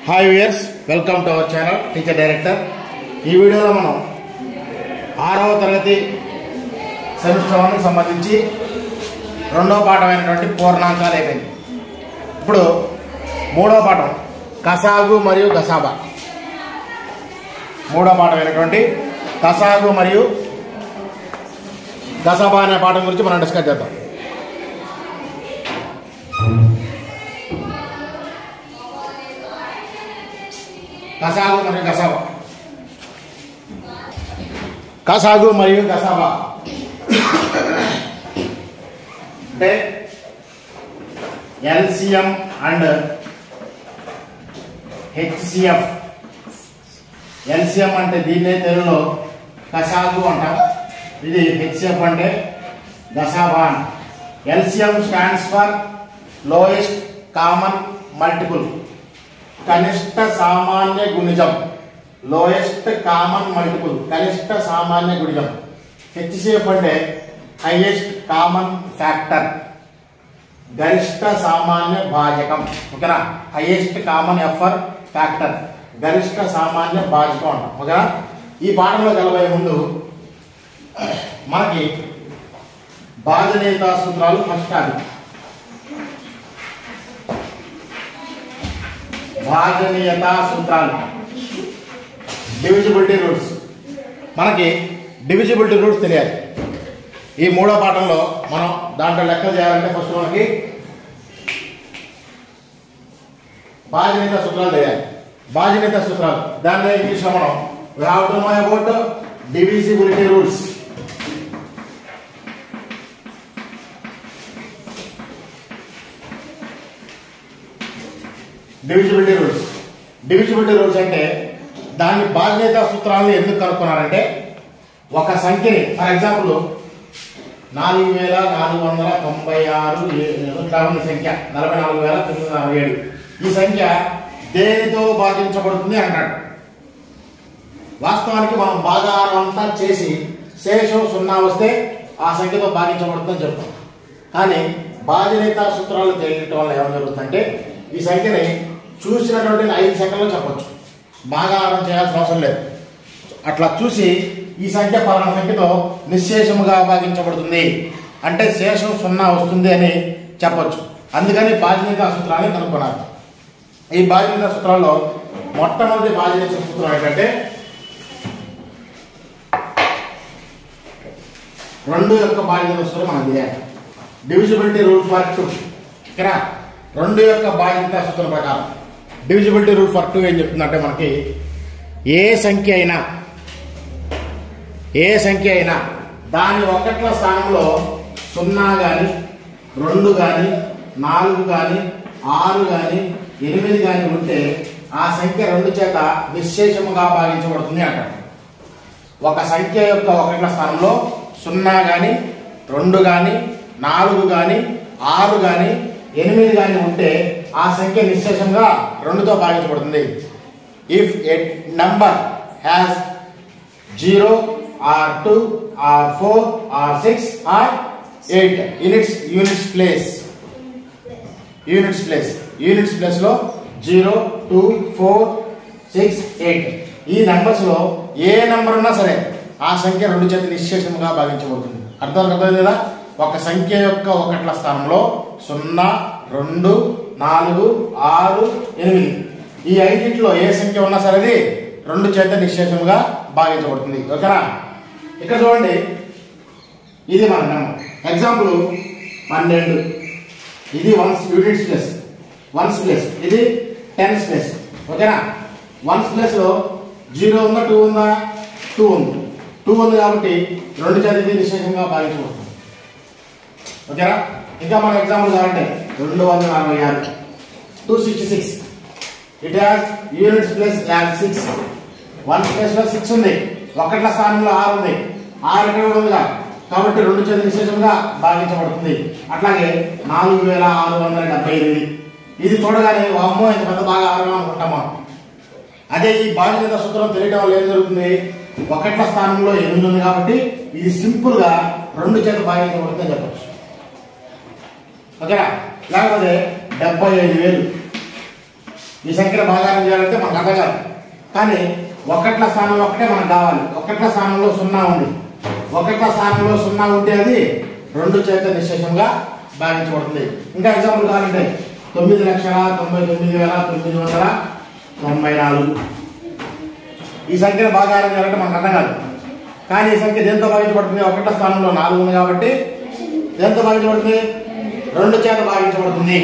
Hi viewers welcome to our channel teacher director ఈ వీడియోలో మనం ఆరవ తరగతి సెమిస్టర్ వన్కి సంబంధించి రెండవ పాఠమైనటువంటి పూర్ణాంకాలు అయిపోయింది ఇప్పుడు మూడవ పాఠం కసాగు మరియు గసాబా మూడవ పాఠమైనటువంటి కసాగు మరియు గసాబా అనే పాఠం గురించి మనం డిస్కస్ చేద్దాం కసాగు మరియు గసాబా కసాగు మరియు గసాబా అంటే ఎల్సిఎం అండ్ హెచ్సిఎఫ్ ఎల్సిఎం అంటే దీన్నే తెలుగులో కసాగు అంటాం ఇది హెచ్సిఎఫ్ అంటే గసాబాన్ LCM stands for lowest common multiple కనిష్ట సామాన్య గుణిజం లోయెస్ట్ కామన్ మల్టిపుల్ కనిష్ట సామాన్య గుణిజం హెచ్సిఎఫ్ అంటే హైయెస్ట్ కామన్ ఫ్యాక్టర్ గరిష్ట సామాన్య భాజకం ఓకేనా హైయెస్ట్ కామన్ ఎఫర్ ఫ్యాక్టర్ గరిష్ట సామాన్య భాజకం అంటాం ఓకేనా ఈ పాఠంలో కలబోయే ముందు మనకి భాజనీయతా సూత్రాలు ఫస్ట్ అది భాజనీయతా సూత్రాలు డివిజిబిలిటీ రూల్స్ మనకి డివిజిబిలిటీ రూల్స్ తెలియాలి ఈ మూడో పాఠంలో మనం దాంట్లో లెక్కలు చేయాలంటే ఫస్ట్ మనకి బాధ్యత సూత్రాలు తెలియాలి బాధ్యత సూత్రాలు దాన్ని ఇంగ్లీష్లో మనం we have to know about divisibility rules divisibility rules divisibility rules అంటే దాని బాధ్యత సూత్రాలను ఎందుకు కనుక్కున్నారంటే ఒక సంఖ్యని ఫర్ ఎగ్జాంపుల్ నాలుగు వేల నాలుగు వందల తొంభై ఆరు ఇట్లా ఉంది సంఖ్య నలభై నాలుగు వేల తొమ్మిది వందల నలభై ఏడు ఈ సంఖ్య దేనితో భాగించబడుతుంది అంటాడు వాస్తవానికి మనం భాగాహారం అంతా చేసి శేషం సున్నా వస్తే ఆ సంఖ్యతో భాగించబడుతుందని చెప్తాం కానీ బాధ్యత సూత్రాలు తెలియటం వల్ల ఏం జరుగుతుందంటే ఈ సంఖ్యని చూసినటువంటి ఐదు సెకండ్లో చెప్పొచ్చు భాగాహారం చేయాల్సిన అవసరం లేదు అట్లా చూసి ఈ సంఖ్య పలానా సంఖ్యతో నిశ్శేషముగా భాగించబడుతుంది అంటే శేషం సున్నా వస్తుంది అని చెప్పొచ్చు అందుకని బాధ్యత సూత్రాన్ని కనుక్కున్నారు ఈ బాధ్యత సూత్రాల్లో మొట్టమొదటి బాధ్యత సూత్రం ఏంటంటే రెండు యొక్క బాధ్యత సూత్రం మనకు తెలియాలి డివిజిబిలిటీ రూల్ ఫర్ టూ ఇక్కడ రెండు యొక్క బాధ్యత సూత్రం ప్రకారం డివిజిబిలిటీ రూల్ ఫర్ టూ ఏం చెప్తుందంటే మనకి ఏ సంఖ్య అయినా ఏ సంఖ్య అయినా దాని ఒకట్ల స్థానంలో సున్నా కానీ రెండు కానీ నాలుగు కానీ ఆరు కానీ ఎనిమిది కానీ ఉంటే ఆ సంఖ్య రెండు చేత నిశ్శేషముగా భావించబడుతుంది అంటారు ఒక సంఖ్య యొక్క ఒకట్ల స్థానంలో సున్నా కానీ రెండు కానీ నాలుగు కానీ ఆరు కానీ ఎనిమిది కానీ ఉంటే ఆ సంఖ్య నిశ్శేషంగా రెండుతో భావించబడుతుంది if a number has zero or two or four or six or eight units units place units place units place లో zero two four six eight ఈ నెంబర్స్ లో ఏ నెంబర్ ఉన్నా సరే ఆ సంఖ్య రెండు చేత నిశ్శేషముగా భావించబడుతుంది అర్థం అర్థమైంది కదా ఒక సంఖ్య యొక్క ఒకట్ల స్థానంలో సున్నా రెండు నాలుగు ఆరు ఎనిమిది ఈ ఐదింట్లో ఏ సంఖ్య ఉన్నా సరే అది రెండు చేత నిశ్శేషముగా భావించబడుతుంది ఓకేనా ఇక్కడ చూడండి ఇది మన నెంబర్ ఎగ్జాంపుల్ పన్నెండు ఇది ones units place ones place ఇది టెన్స్ ప్లేస్ ఓకేనా వన్స్ ప్లేస్ లో జీరో ఉందా టూ ఉందా టూ ఉంది టూ ఉంది కాబట్టి రెండు చేత ఇది నిశ్శేషంగా భావించబడుతుంది ఓకేనా ఇంకా మన ఎగ్జాంపుల్ కావాలంటే రెండు వందల అరవై ఆరు two sixty six it has units plus as six one place లో సిక్స్ ఉంది ఒకట్ల స్థానంలో ఆరు ఉంది ఆరు ఎక్కడ కూడా ఉందిగా కాబట్టి రెండు చేత నిశ్శేషంగా భావించబడుతుంది అట్లాగే నాలుగు వేల ఆరు వందల డెబ్బై ఎనిమిది ఇది చూడగానే అమ్మో ఇంత పెద్ద బాగా ఆరు అనుకుంటామా అదే ఈ బాధ్యత సూత్రం తెలియటం వల్ల ఏం జరుగుతుంది ఒకట్ల స్థానంలో ఎనిమిది ఉంది కాబట్టి ఇది సింపుల్ గా రెండు చేత భావించబడుతుందని చెప్పచ్చు ఓకేనా లేకపోతే డెబ్బై ఐదు వేలు ఈ సంఖ్యను భాగారం చేయాలంటే మనకు అర్థం కాదు కానీ ఒకట్ల స్థానంలో ఒకటే మనకు కావాలి ఒకట్ల స్థానంలో సున్నా ఉంది ఒకట్ల స్థానంలో సున్నా ఉంటే అది రెండు చేత నిశ్శేషంగా భాగించబడుతుంది ఇంకా ఎగ్జాంపుల్ కావాలంటే తొమ్మిది లక్షల తొంభై తొమ్మిది వేల తొమ్మిది వందల తొంభై నాలుగు ఈ సంఖ్యను భాగారం చేయాలంటే మనకు అర్థం కాదు కానీ ఈ సంఖ్య దేంతో భాగించబడుతుంది ఒకట్ల స్థానంలో నాలుగు ఉంది కాబట్టి దేంతో భాగించబడుతుంది రెండు చేత భాగించబడుతుంది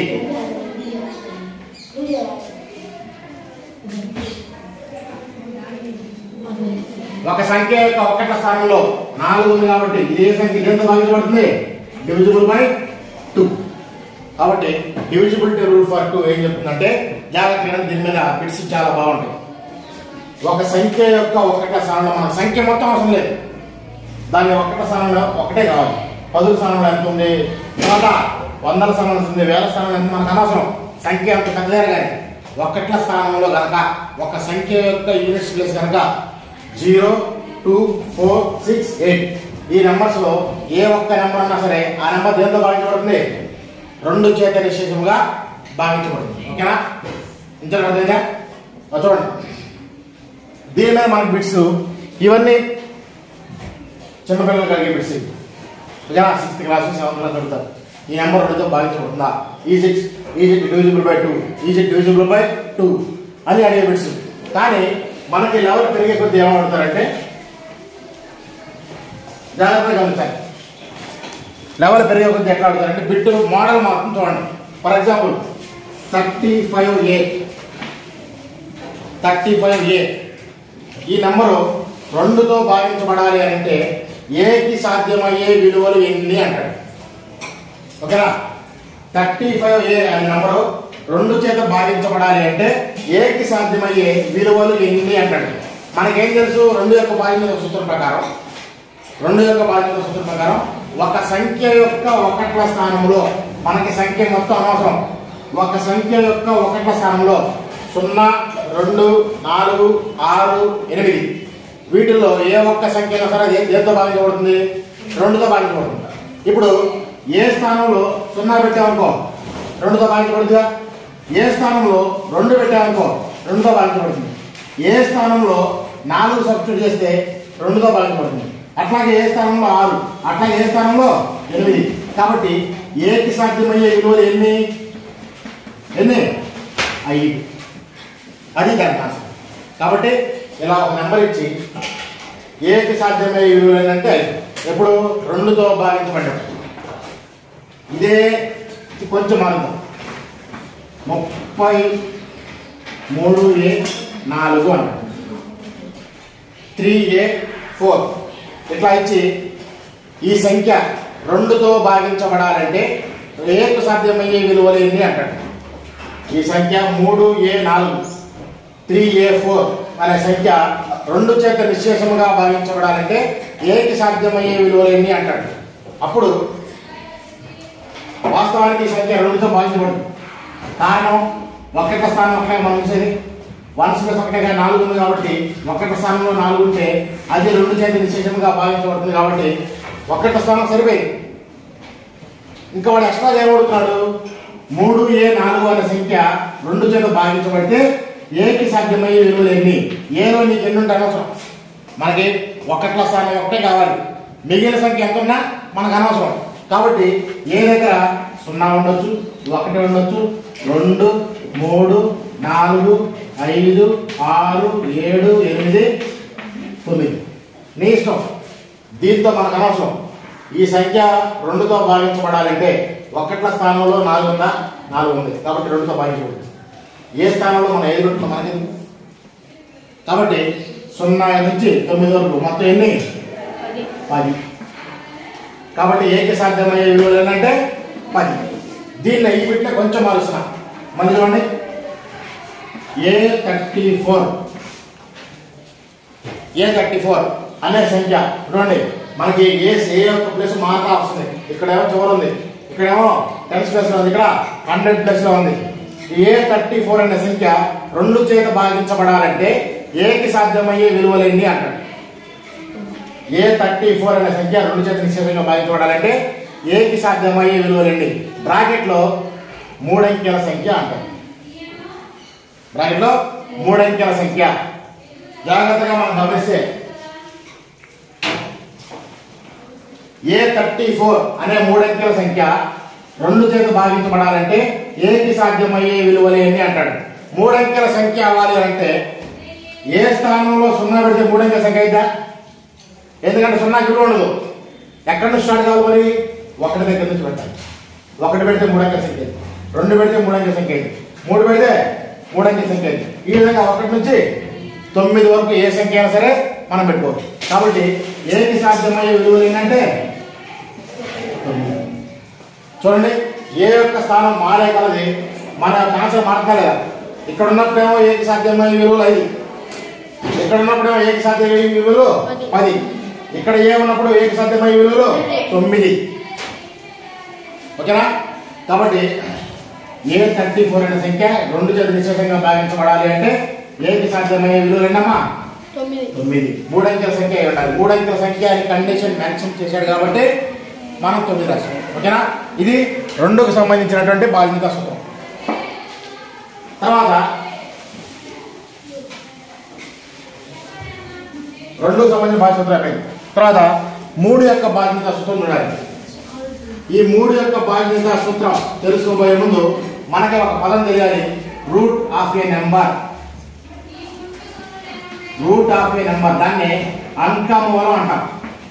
ఒక సంఖ్య యొక్క ఒకట స్థానంలో నాలుగు ఉంది కాబట్టి ఇది ఏ సంఖ్య దేంతో భాగించబడుతుంది డివిజిబుల్ బై టూ కాబట్టి డివిజిబిలిటీ రూల్ ఫర్ టూ ఏం చెప్తుందంటే జాగ్రత్తగా దీని మీద బిట్స్ చాలా బాగుంటాయి ఒక సంఖ్య యొక్క ఒకట స్థానంలో మన సంఖ్య మొత్తం అవసరం లేదు దాని ఒకట స్థానంలో ఒకటే కావాలి పదుల స్థానంలో ఎంత ఉంది తర్వాత వందల స్థానంలో ఎంత ఉంది వేల స్థానంలో ఎంత మనకు అనవసరం సంఖ్య అంత పెద్దదే కానీ ఒకట్ల స్థానంలో కనుక ఒక సంఖ్య యొక్క యూనిట్స్ ప్లేస్ కనుక zero two four six eight ఈ నెంబర్స్ లో ఏ ఒక్క నెంబర్ అన్నా సరే ఆ నెంబర్ దేంతో భావించబడుతుంది రెండు చేత నిశ్చేషముగా భావించబడుతుంది ఓకేనా ఇంత అర్థమైందా ఓ చూడండి దీని మీద మనకి బిట్స్ ఇవన్నీ చిన్నపిల్లలు కలిగే బిట్స్ ఇవి. ఓకేనా సిక్స్త్ క్లాస్ సెవెంత్ క్లాస్ చదువుతారు ఈ నెంబర్ రెండుతో భావించబడుతుందా is it is it divisible by two is it divisible by two అని అడిగే బిట్స్ కానీ మనకి లెవెల్ పెరిగే కొద్ది ఏమడుతారంటే జాగ్రత్తగా గమనించాలి లెవెల్ పెరిగే కొద్ది ఎట్లా అడుగుతారంటే బిట్ మోడల్ మాత్రం చూడండి for example thirty five A thirty five A ఈ నెంబరు రెండుతో భాగించబడాలి అని అంటే ఏకి సాధ్యమయ్యే విలువలు ఎన్ని అంటాడు ఓకేనా థర్టీ ఫైవ్ ఏ అనే నెంబరు రెండు చేత భాగించబడాలి అంటే ఏకి సాధ్యమయ్యే విలువలు ఎన్ని అంటాడు మనకేం తెలుసు రెండు యొక్క భాగించిన సూత్రం ప్రకారం రెండు యొక్క భాగించిన సూత్రం ప్రకారం ఒక సంఖ్య యొక్క ఒకట్ల స్థానంలో మనకి సంఖ్య మొత్తం అనవసరం ఒక సంఖ్య యొక్క ఒకట్ల స్థానంలో సున్నా రెండు నాలుగు ఆరు ఎనిమిది వీటిల్లో ఏ ఒక్క సంఖ్య అయినా సరే అది దేంతో భావించబడుతుంది రెండుతో భావించబడుతుంది ఇప్పుడు ఏ స్థానంలో సున్నా పెట్టామనుకో రెండుతో భావించబడుతుందిగా ఏ స్థానంలో రెండు పెట్టామనుకో రెండుతో భావించబడుతుంది ఏ స్థానంలో నాలుగు సబ్స్టిట్యూట్ చేస్తే రెండుతో భావించబడుతుంది అట్లాగే ఏ స్థానంలో ఆరు అట్లాగే ఏ స్థానంలో ఎనిమిది కాబట్టి ఏకి సాధ్యమయ్యే విలువలు ఎన్ని ఎన్ని ఐదు అది దాని ఆన్సర్ కాబట్టి ఇలా ఒక నెంబర్ ఇచ్చి ఏకి సాధ్యమయ్యే విలువలు ఏంటంటే ఐదు ఎప్పుడు రెండుతో భాగించబడ్డాడు ఇదే కొంచెం మారుతాం ముప్పై మూడు ఏ నాలుగు అంటారు త్రీ ఏ ఫోర్ ఇట్లా ఇచ్చి ఈ సంఖ్య రెండుతో భాగించబడాలంటే ఏకు సాధ్యమయ్యే విలువలు ఎన్ని అంటాడు ఈ సంఖ్య మూడు ఏ నాలుగు త్రీ ఏ ఫోర్ అనే సంఖ్య రెండు చేత నిశ్శేషముగా భావించబడాలంటే ఏకి సాధ్యమయ్యే విలువలు ఎన్ని అంటాడు అప్పుడు వాస్తవానికి ఈ సంఖ్య రెండుతో భావించబడింది కారణం ఒకట స్థానం ఒకటే మనం చూసేది వన్ ప్లస్ ఒకటే నాలుగు ఉంది కాబట్టి ఒకట స్థానంలో నాలుగు ఉంటే అది రెండు చేతి నిశ్శేషంగా భావించబడుతుంది కాబట్టి ఒకట స్థానం సరిపోయింది ఇంకా వాడు ఎక్స్ట్రా ఏమడుతున్నాడు మూడు ఏ నాలుగు అనే సంఖ్య రెండు చేత భాగించబడితే ఏకి సాధ్యమయ్యే విలువలు ఎన్ని ఏలో నీకు ఎన్ని ఉంటాయి అనవసరం మనకి ఒకట్ల స్థానం ఒకటే కావాలి మిగిలిన సంఖ్య ఎంత ఉన్నా మనకు అనవసరం కాబట్టి ఏ దగ్గర సున్నా ఉండొచ్చు ఒకటి ఉండొచ్చు రెండు మూడు నాలుగు ఐదు ఆరు ఏడు ఎనిమిది తొమ్మిది నీ ఇష్టం దీంతో మనకు అనవసరం ఈ సంఖ్య రెండుతో భావించబడాలంటే ఒకట్ల స్థానంలో నాలుగు ఉందా నాలుగు ఉంది కాబట్టి రెండుతో భావించబడుతుంది ఏ స్థానంలో మనం ఏది పెట్టుకున్నాం మనకి కాబట్టి సున్నా నుంచి తొమ్మిది వరకు మొత్తం ఎన్ని పది కాబట్టి ఏకి సాధ్యమయ్యే విలువలు ఏంటంటే పది దీన్ని ఈ బిట్టే కొంచెం మారుస్తున్నా మళ్ళీ చూడండి A thirty four A thirty four అనే సంఖ్య చూడండి మనకి ఏ ఏ యొక్క ప్లేస్ మాత్రం వస్తుంది ఇక్కడేమో చివరి ఉంది ఇక్కడేమో టెన్స్ ప్లస్ లో ఉంది ఇక్కడ హండ్రెడ్ ప్లస్ లో ఉంది ఏ థర్టీ ఫోర్ అనే సంఖ్య రెండు చేత భాగించబడాలంటే ఏకి సాధ్యమయ్యే విలువలు ఎన్ని అంటాడు ఏ థర్టీ ఫోర్ అనే సంఖ్య రెండు చేత నిశ్చయంగా భాగించబడాలంటే ఏకి సాధ్యమయ్యే విలువలు ఎన్ని బ్రాకెట్ లో మూడంకెల సంఖ్య అంటారు బ్రాకెట్లో మూడంకెల సంఖ్య జాగ్రత్తగా మనం గమనిస్తే ఏ థర్టీ ఫోర్ అనే మూడంకెల సంఖ్య రెండు చేత భాగించబడాలంటే ఏకి సాధ్యమయ్యే విలువలు ఏంటి అంటాడు మూడంకెల సంఖ్య అవ్వాలి అంటే ఏ స్థానంలో సున్నా పెడితే మూడంకెల సంఖ్య అయిద్దా ఎందుకంటే సున్నాకి విలువ ఉండదు ఎక్కడి నుంచి స్టార్ట్ కావాలి మరి ఒకటి దగ్గర నుంచి పెట్టాలి ఒకటి పెడితే మూడంకెల సంఖ్య అయింది. రెండు పెడితే మూడంకెల సంఖ్య అయింది. మూడు పెడితే మూడంకెల సంఖ్య అయింది. ఈ విధంగా ఒకటి నుంచి తొమ్మిది వరకు ఏ సంఖ్య అయినా సరే మనం పెట్టుకోవచ్చు కాబట్టి ఏకి సాధ్యమయ్యే విలువలు ఏంటంటే తొమ్మిది. చూడండి ఏ యొక్క స్థానం మారే కలది మన యొక్క ఆన్సర్ మారుతా లేదా ఇక్కడ ఉన్నప్పుడేమో ఏకి సాధ్యమయ్యే విలువలు ఐదు ఇక్కడ ఉన్నప్పుడేమో ఏకి సాధ్యమయ్యే విలువలు పది. పది ఇక్కడ ఏ ఉన్నప్పుడు ఏకి సాధ్యమయ్యే విలువలు తొమ్మిది ఓకేనా కాబట్టి ఏ థర్టీ ఫోర్ అనే సంఖ్య రెండు చేత నిశ్చితంగా భావించబడాలి అంటే ఏకి సాధ్యమయ్యే విలువలు ఏంటమ్మా తొమ్మిది తొమ్మిది మూడంకెల సంఖ్య అయి ఉండాలి మూడంకెల సంఖ్య అని కండిషన్ మెన్షన్ చేశాడు కాబట్టి మనం తొమ్మిది రాసాం ఓకేనా ఇది రెండుకు సంబంధించినటువంటి బాధ్యత సూత్రం తర్వాత రెండుకు సంబంధించిన బాధ్యత సూత్రం అయిపోయింది తర్వాత మూడు యొక్క బాధ్యత సూత్రం చూడాలి ఈ మూడు యొక్క బాధ్యత సూత్రం తెలుసుకోబోయే ముందు మనకి ఒక పదం తెలియాలి root of a number root of a number దాన్ని అంకమూలం అంటాం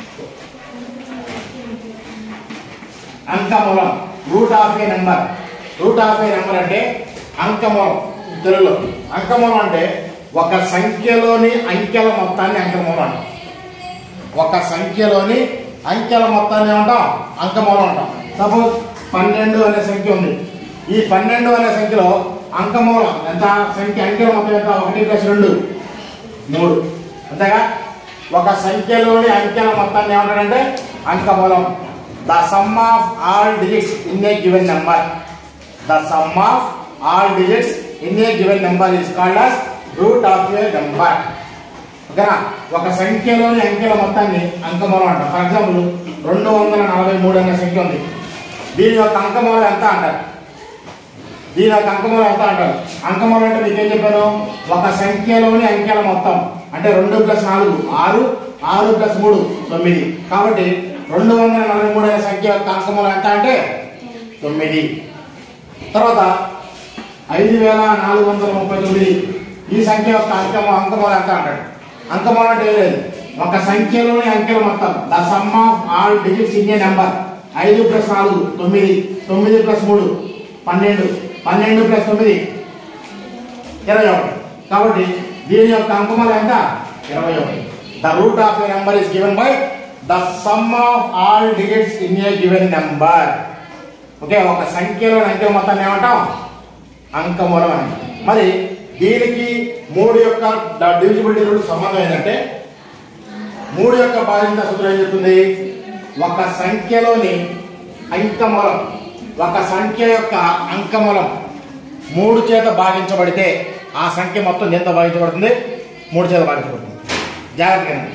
అంకమూలం root of a number root of a number అంటే అంకమూలం తెలుగులో అంకమూలం అంటే ఒక సంఖ్యలోని అంకెల మొత్తాన్ని అంకమూలం అంటాం ఒక సంఖ్యలోని అంకెల మొత్తాన్ని ఏమంటాం అంకమూలం అంటాం సపోజ్ పన్నెండు అనే సంఖ్య ఉంది ఈ పన్నెండు అనే సంఖ్యలో అంకమూలం ఎంత సంఖ్య అంకెల మొత్తం ఎంత ఒకటి ప్లస్ రెండు మూడు అంతేగా ఒక సంఖ్యలోని అంకెల మొత్తాన్ని ఏమంటాడంటే అంకమూలం the sum of all digits in a given number the sum of all digits in a given number is called as root of a number ఓకేనా ఒక సంఖ్యలోని అంకెల మొత్తాన్ని అంకమూలం అంటాం ఫర్ ఎగ్జాంపుల్ రెండు వందల నలభై మూడు అనే సంఖ్య ఉంది దీని యొక్క అంకమూలం ఎంత అంటారు దీని యొక్క అంకమూలం ఎంత అంటారు అంకమూలం అంటే మీకు ఏం చెప్పాను ఒక సంఖ్యలోని అంకెల మొత్తం అంటే రెండు ప్లస్ నాలుగు ఆరు ఆరు ప్లస్ మూడు తొమ్మిది కాబట్టి రెండు వందల నలభై మూడు అనే సంఖ్య యొక్క అంకమూలం ఎంత అంటే తొమ్మిది తర్వాత ఐదు వేల నాలుగు వందల ముప్పై తొమ్మిది ఈ సంఖ్య యొక్క అంకము అంకమూలం ఎంత అంటాడు అంకమూలం అంటే ఏం లేదు ఒక సంఖ్యలోని అంకెల మొత్తం the sum of all digits in a number ఐదు ప్లస్ నాలుగు తొమ్మిది తొమ్మిది ప్లస్ మూడు పన్నెండు పన్నెండు ప్లస్ తొమ్మిది ఇరవై ఒకటి కాబట్టి దీని యొక్క అంకమూలం ఎంత ఇరవై ఒకటి the root of a number is given by the sum of all digits in a given number okay ఒక సంఖ్యలో అంకెల మొత్తాన్ని ఏమంటాం అంకమూలం అని మరి దీనికి మూడు యొక్క డివిజిబిలిటీ రూల్ సంబంధం ఏంటంటే మూడు యొక్క బాధ్యత సూత్రం ఏం చెప్తుంది ఒక సంఖ్యలోని అంకమూలం ఒక సంఖ్య యొక్క అంకమూలం మూడు చేత భాగించబడితే ఆ సంఖ్య మొత్తం దేంతో భాగించబడుతుంది మూడు చేత భాగించబడుతుంది జాగ్రత్తగా వినండి.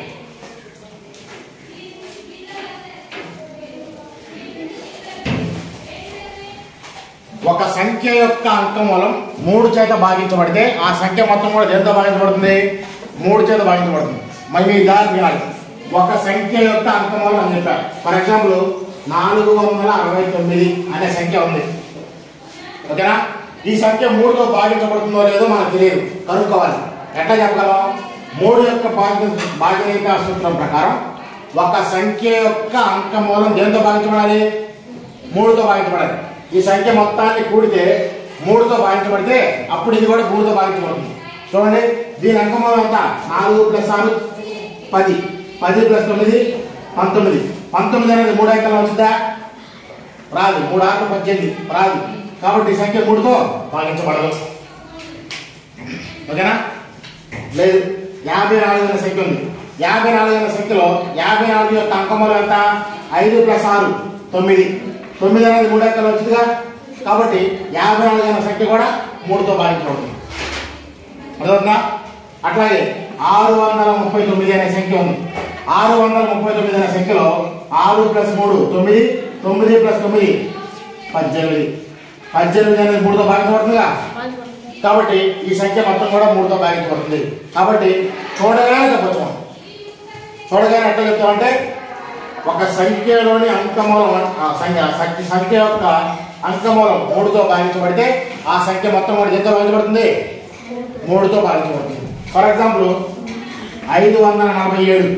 ఒక సంఖ్య యొక్క అంకమూలం మూడు చేత భాగించబడితే ఆ సంఖ్య మొత్తం కూడా దేంతో భాగించబడుతుంది మూడు చేత భాగించబడుతుంది మరి మీ దారి వినాలి ఒక సంఖ్య యొక్క అంకమూలం అని చెప్పారు ఫర్ ఎగ్జాంపుల్ నాలుగు వందల అరవై తొమ్మిది అనే సంఖ్య ఉంది ఓకేనా ఈ సంఖ్య మూడుతో భాగించబడుతుందో లేదో మనకు తెలియదు కనుక్కోవాలి ఎట్లా చెప్పగలం మూడు యొక్క భాగ్య భాగ్యరేఖ సూత్రం ప్రకారం ఒక సంఖ్య యొక్క అంకమూలం దేంతో భాగించబడాలి మూడుతో భాగించబడాలి ఈ సంఖ్య మొత్తాన్ని కూడితే మూడుతో భాగించబడితే అప్పుడు ఇది కూడా మూడుతో భాగించబడుతుంది చూడండి దీని అంకమూలం ఎంత నాలుగు ప్లస్ ఆరు పది పది ప్లస్ తొమ్మిది పంతొమ్మిది పంతొమ్మిది అనేది మూడు అంకెలు వచ్చిందా రాదు మూడు ఆరు పద్దెనిమిది రాదు కాబట్టి ఈ సంఖ్య మూడుతో భాగించబడదు ఓకేనా లేదు యాభై నాలుగు అనే సంఖ్య ఉంది యాభై నాలుగు అనే సంఖ్యలో యాభై నాలుగు యొక్క అంకములు ఎంత ఐదు ప్లస్ ఆరు తొమ్మిది తొమ్మిది అనేది మూడు అంకెలు వచ్చిందిగా కాబట్టి యాభై నాలుగు అనే సంఖ్య కూడా మూడుతో భాగించబడుతుంది అర్థమవుతుందా అట్లాగే ఆరు వందల ముప్పై తొమ్మిది అనే సంఖ్య ఉంది ఆరు వందల ముప్పై తొమ్మిది అనే సంఖ్యలో ఆరు ప్లస్ మూడు తొమ్మిది తొమ్మిది ప్లస్ తొమ్మిది పద్దెనిమిది పద్దెనిమిది అనేది మూడుతో భాగించబడుతుందిగా కాబట్టి ఈ సంఖ్య మొత్తం కూడా మూడుతో భాగించబడుతుంది కాబట్టి చూడగానే చెప్పచ్చు మనం చూడగానే ఎట్లా చెప్తామంటే ఒక సంఖ్యలోని అంకమూలం ఆ సంఖ్య సంఖ్య సంఖ్య యొక్క అంకమూలం మూడుతో భాగించబడితే ఆ సంఖ్య మొత్తం కూడా ఎంతో భాగించబడుతుంది మూడుతో భాగించబడుతుంది ఫర్ ఎగ్జాంపుల్ ఐదు వందల నలభై ఏడు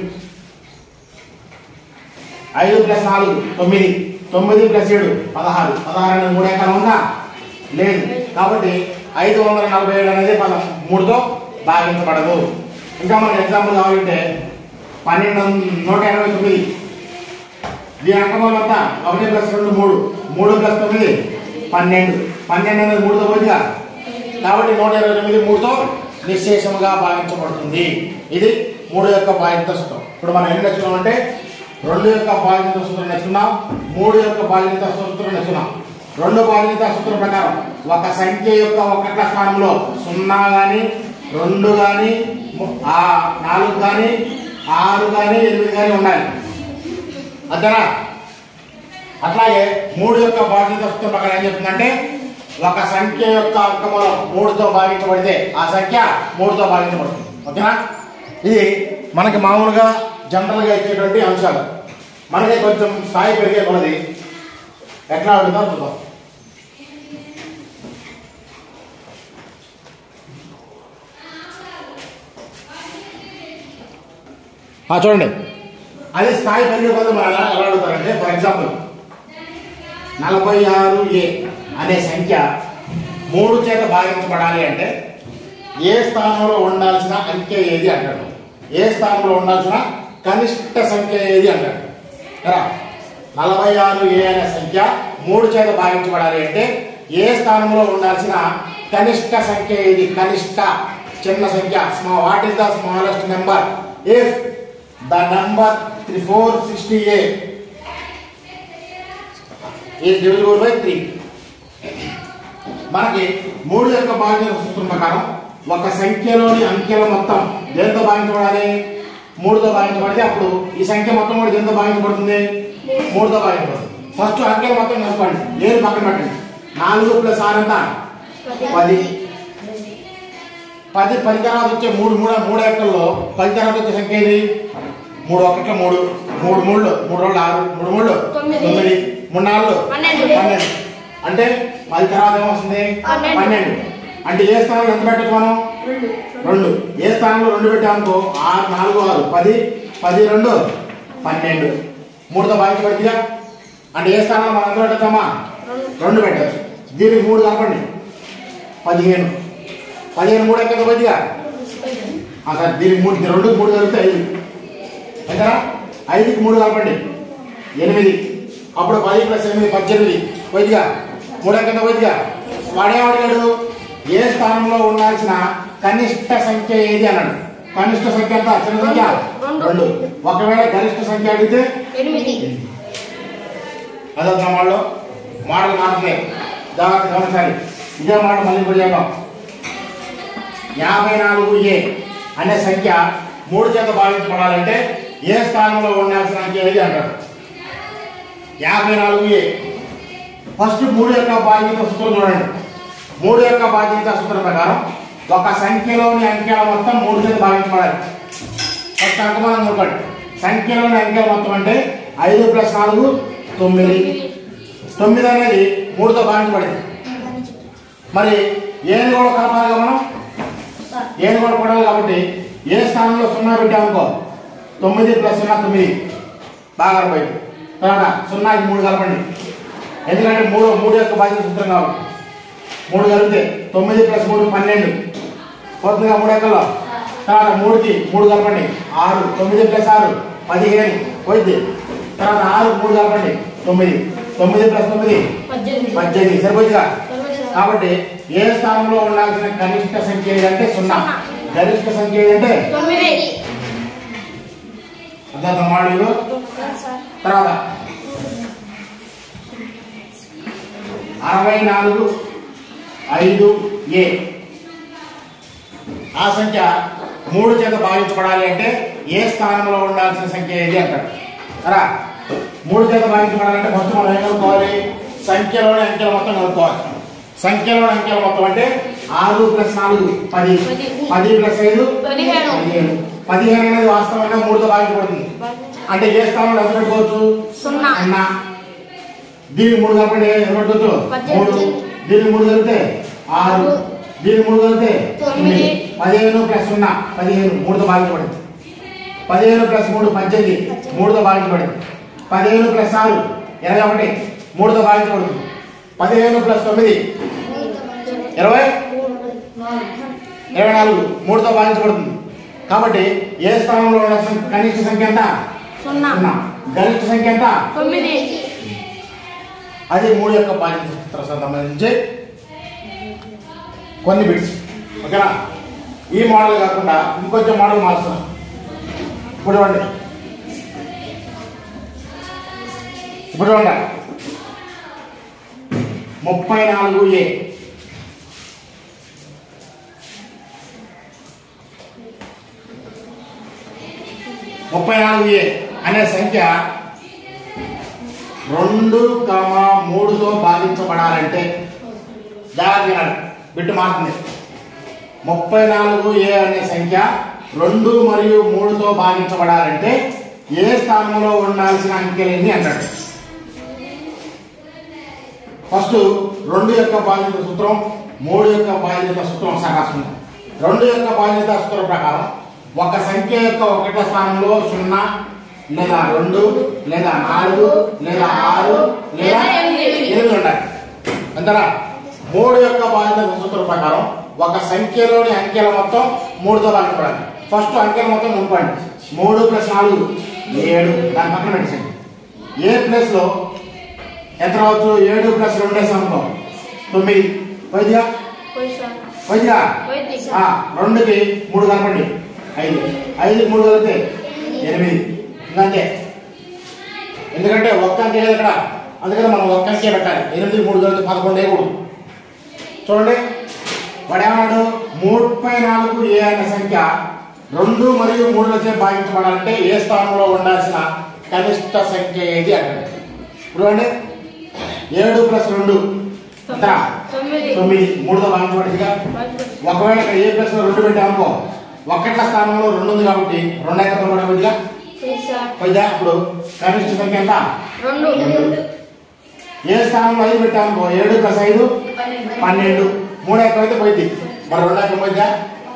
ఐదు ప్లస్ నాలుగు తొమ్మిది తొమ్మిది ప్లస్ ఏడు పదహారు పదహారు అనేది మూడు ఎకరాలు ఉందా లేదు కాబట్టి ఐదు వందల నలభై ఏడు అనేది పదం మూడుతో భాగించబడదు ఇంకా మనకి ఎగ్జాంపుల్ కావాలంటే పన్నెండు వంద- నూట ఎనభై తొమ్మిది దీని అంకమూలం అంతా ఒకటి ప్లస్ రెండు మూడు మూడు ప్లస్ తొమ్మిది పన్నెండు పన్నెండు అనేది మూడుతో పోతుందిగా కాబట్టి నూట ఇరవై తొమ్మిది మూడుతో నిశ్శేషముగా భావించబడుతుంది ఇది మూడు యొక్క బాధ్యత సూత్రం ఇప్పుడు మనం ఎన్ని నేర్చుకున్నాం అంటే రెండు యొక్క బాధ్యత సూత్రం నేర్చుకున్నాం మూడు యొక్క బాధ్యత సూత్రం నేర్చుకున్నాం రెండు బాధ్యత సూత్రం ప్రకారం ఒక సంఖ్య యొక్క ఒకట్ల స్థానంలో సున్నా కానీ రెండు కానీ ఆ నాలుగు కానీ ఆరు కానీ ఎనిమిది కానీ ఉండాలి అంతేనా అట్లాగే మూడు యొక్క బాధ్యత సూత్రం ప్రకారం ఏం చెప్తుందంటే ఒక సంఖ్య యొక్క అంకమూలం మూడుతో భాగించబడితే ఆ సంఖ్య మూడుతో భాగించబడుతుంది ఓకేనా ఇది మనకి మామూలుగా జనరల్గా ఇచ్చేటువంటి అంశాలు మనకి కొంచెం స్థాయి పెరిగే కొలది ఎట్లా అడుగుతా చూద్దాం ఆ, చూడండి అదే స్థాయి పెరిగే కొలది మనం ఎలా ఎలా అడుగుతారంటే ఫర్ ఎగ్జాంపుల్ నలభై ఆరు ఏ అనే సంఖ్య మూడు చేత భాగించబడాలి అంటే ఏ స్థానంలో ఉండాల్సిన అంకె ఏది అంటాడు ఏ స్థానంలో ఉండాల్సిన కనిష్ట సంఖ్య ఏది అంటాడు కదా నలభై ఆరు ఏ అనే సంఖ్య మూడు చేత భాగించబడాలి అంటే ఏ స్థానంలో ఉండాల్సిన కనిష్ట సంఖ్య ఏది కనిష్ట చిన్న సంఖ్య స్మా what is the smallest number if the number three four sixty A ఈ డివిజిబుల్ బై త్రీ మనకి మూడు యొక్క భాగ్యం సూత్రం ప్రకారం ఒక సంఖ్యలోని అంకెల మొత్తం దేంతో భాగించబడాలి మూడుతో భాగించబడితే అప్పుడు ఈ సంఖ్య మొత్తం కూడా దేంతో భాగించబడుతుంది మూడుతో భాగించబడుతుంది ఫస్ట్ అంకెల మొత్తం కనుక్కోండి ఏది పక్కన పెట్టండి నాలుగు ప్లస్ ఆరు ఎంత పది పది పది తర్వాత వచ్చే మూడు మూడు మూడు ఎక్కల్లో పది తర్వాత వచ్చే సంఖ్య ఏది మూడు ఒకట్ల మూడు మూడు మూడు మూడు రెండు ఆరు మూడు మూడు తొమ్మిది. తొమ్మిది మూడు నాలుగు పన్నెండు. పన్నెండు అంటే పది తర్వాత ఏమొస్తుంది పన్నెండు. పన్నెండు అంటే ఏ స్థానంలో ఎంత పెట్టచ్చు మనం రెండు ఏ స్థానంలో రెండు పెట్టామనుకో ఆరు నాలుగు ఆరు పది పది రెండు పన్నెండు మూడుతో భాగించబడిగా అంటే ఏ స్థానంలో మనం ఎంత పెట్టచ్చమ్మా రెండు పెట్టచ్చు దీనికి మూడు కలపండి పదిహేను పదిహేను మూడు ఎక్కడ పోతుందిగా ఆ సార్ దీనికి మూడు దీని రెండు మూడు కలిపితే ఐదు అంతేనా ఐదుకి మూడు కలపండి ఎనిమిది అప్పుడు పది ప్లస్ ఎనిమిది పద్దెనిమిది పోయిదిగా మూడు ఎక్కడ పోయిదిగా వాడేమడిగాడు ఏ స్థానంలో ఉండాల్సిన కనిష్ట సంఖ్య ఏది అన్నాడు కనిష్ట సంఖ్య ఎంత చిన్న సంఖ్య రెండు. రెండు ఒకవేళ గరిష్ట సంఖ్య అడిగితే ఎనిమిది అదొక వాళ్ళు మోడల్ మాత్రమే జాగ్రత్త గమనించాలి ఇదే మాట మళ్ళీ ఇప్పుడు చేద్దాం యాభై నాలుగు ఏ అనే సంఖ్య మూడు చేత భావించబడాలంటే ఏ స్థానంలో ఉండాల్సిన సంఖ్య ఏది అంటారు యాభై నాలుగు ఏ ఫస్ట్ మూడు యొక్క బాధ్యత సూత్రం చూడండి మూడు యొక్క బాధ్యత సూత్రం ప్రకారం ఒక సంఖ్యలోని అంకెల మొత్తం మూడు చేత భావించబడాలి ఫస్ట్ అంకమానం చూడండి సంఖ్యలోని అంకెల మొత్తం అంటే ఐదు ప్లస్ నాలుగు తొమ్మిది తొమ్మిది అనేది మూడుతో భావించబడింది మరి ఏది కూడా కలపాలి కదా మనం ఏది కూడా కూడాలి కాబట్టి ఏ స్థానంలో సున్నా పెట్టామనుకో తొమ్మిది ప్లస్ సున్నా తొమ్మిది బాగా కలపండి తర్వాత సున్నాకి మూడు కలపండి ఎందుకంటే మూడు మూడు యొక్క బాధ్యత సూత్రం కాబట్టి మూడు కలిపితే తొమ్మిది ప్లస్ మూడు పన్నెండు పోతుందిగా మూడు ఎక్కల్లో తర్వాత మూడుకి మూడు కలపండి ఆరు తొమ్మిది ప్లస్ ఆరు పదిహేను పోయింది తర్వాత ఆరు మూడు కలపండి తొమ్మిది తొమ్మిది ప్లస్ తొమ్మిది పద్దెనిమిది పద్దెనిమిది సరిపోతుందిగా తొమ్మిది కాబట్టి ఏ స్థానంలో ఉండాల్సిన కనిష్ట సంఖ్య ఏదంటే సున్నా గరిష్ట సంఖ్య ఏదంటే తొమ్మిది అర్థం మాడు తర్వాత అరవై నాలుగు ఐదు ఏ ఆ సంఖ్య మూడు చేత భావించబడాలి అంటే ఏ స్థానంలో ఉండాల్సిన సంఖ్య ఏది అంటాడు సరా మూడు చేత భావించబడాలంటే ఫస్ట్ మనం ఏం కనుక్కోవాలి సంఖ్యలోని అంకెల మొత్తం కనుక్కోవాలి సంఖ్యలోని అంకెల మొత్తం అంటే ఆరు ప్లస్ నాలుగు పది పది. పది ప్లస్ ఐదు పదిహేను. పదిహేను పదిహేను అనేది వాస్తవంగా మూడుతో భాగించబడుతుంది అంటే ఏ స్థానంలో ఎంత పెట్టుకోవచ్చు సున్నా. సున్నా దీనికి మూడు కాబట్టి ఎంత పెట్టుకోవచ్చు పద్దెనిమిది. మూడు దీనికి మూడు కలిపితే ఆరు దీనికి మూడు కలిపితే తొమ్మిది. పదిహేను ప్లస్ సున్నా పదిహేను మూడుతో భాగించబడింది పదిహేను ప్లస్ మూడు పద్దెనిమిది మూడుతో భాగించబడింది పదిహేను ప్లస్ ఆరు ఇరవై ఒకటి మూడుతో భాగించబడుతుంది పదిహేను ప్లస్ తొమ్మిది ఇరవై ఇరవై నాలుగు మూడుతో భాగించబడుతుంది కాబట్టి ఏ స్థానంలో ఉన్న సం- కనిష్ట సంఖ్య ఎంత సున్నా సున్నా గరిష్ట సంఖ్య ఎంత తొమ్మిది అది మూడు యొక్క బాధ్యత సంబంధించి కొన్ని బిట్స్ ఓకేనా ఈ మోడల్ కాకుండా ఇంకొంచెం మోడల్ మారుస్తున్నాం ఇప్పుడు చూడండి ఇప్పుడు చూడండి ముప్పై నాలుగు ఏ ముప్పై నాలుగు ఏ అనే సంఖ్య రెండు కమ మూడుతో భాగించబడాలంటే జాగ్రత్త వినాలి బిట్టు మారుతుంది ముప్పై నాలుగు ఏ అనే సంఖ్య రెండు మరియు మూడుతో భాగించబడాలంటే ఏ స్థానంలో ఉండాల్సిన అంకెలేని అంటాడు ఫస్ట్ రెండు యొక్క బాధ్యత సూత్రం మూడు యొక్క బాధ్యత సూత్రం ఒకసారి రాసుకుందాం రెండు యొక్క బాధ్యత సూత్రం ప్రకారం ఒక సంఖ్య యొక్క ఒకటో స్థానంలో సున్నా లేదా రెండు లేదా నాలుగు లేదా ఆరు లేదా లేదా ఎనిమిది. ఎనిమిది ఉండాలి అంతేనా మూడు యొక్క బాధ్యత సూత్రం ప్రకారం ఒక సంఖ్యలోని అంకెల మొత్తం మూడుతో భాగించబడాలి ఫస్ట్ అంకెల మొత్తం నింపండి మూడు ప్లస్ నాలుగు ఏడు దాని పక్కన పెట్టండి ఏ ప్లస్ లో ఎంత రావచ్చు ఏడు ప్లస్ రెండు వేసాం అనుకో తొమ్మిది వైద్యా పోయిసార్ వైద్యా పోయింది ఆ, రెండుకి మూడు కలపండి ఐదు ఐదుకి మూడు కలిపితే ఎనిమిది ఇంకంతే ఎందుకంటే ఒక్క అంకె లేదు ఇక్కడ అందుకని మనం ఒక్క అంకె పెట్టాలి ఎనిమిది మూడు కలిపి పదకొండు వేయకూడదు చూడండి వాడు ఏమన్నాడు ముప్పై నాలుగు ఏ అనే సంఖ్య రెండు మరియు మూడులచే భాగించబడాలంటే ఏ స్థానంలో ఉండాల్సిన కనిష్ట సంఖ్య ఏది అంటాడు ఇప్పుడు చూడండి ఏడు ప్లస్ రెండు ఎంత తొమ్మిది తొమ్మిది మూడుతో భాగించబడిందిగా ఒకవేళ ఇక్కడ ఏ ప్లస్ రెండు పెట్టామనుకో ఒకట్ల స్థానంలో రెండు ఉంది కాబట్టి రెండు ఎక్కడ పడబోద్దిగా పోయిసార్ పోయిదా ఇప్పుడు కనిష్ట సంఖ్య ఎంత రెండు ఏ స్థానంలో ఐదు పెట్టామనుకో ఏడు ప్లస్ ఐదు పన్నెండు మూడు ఎక్కడ అయితే పోయింది మరి రెండు ఎక్కడ పోయిద్దా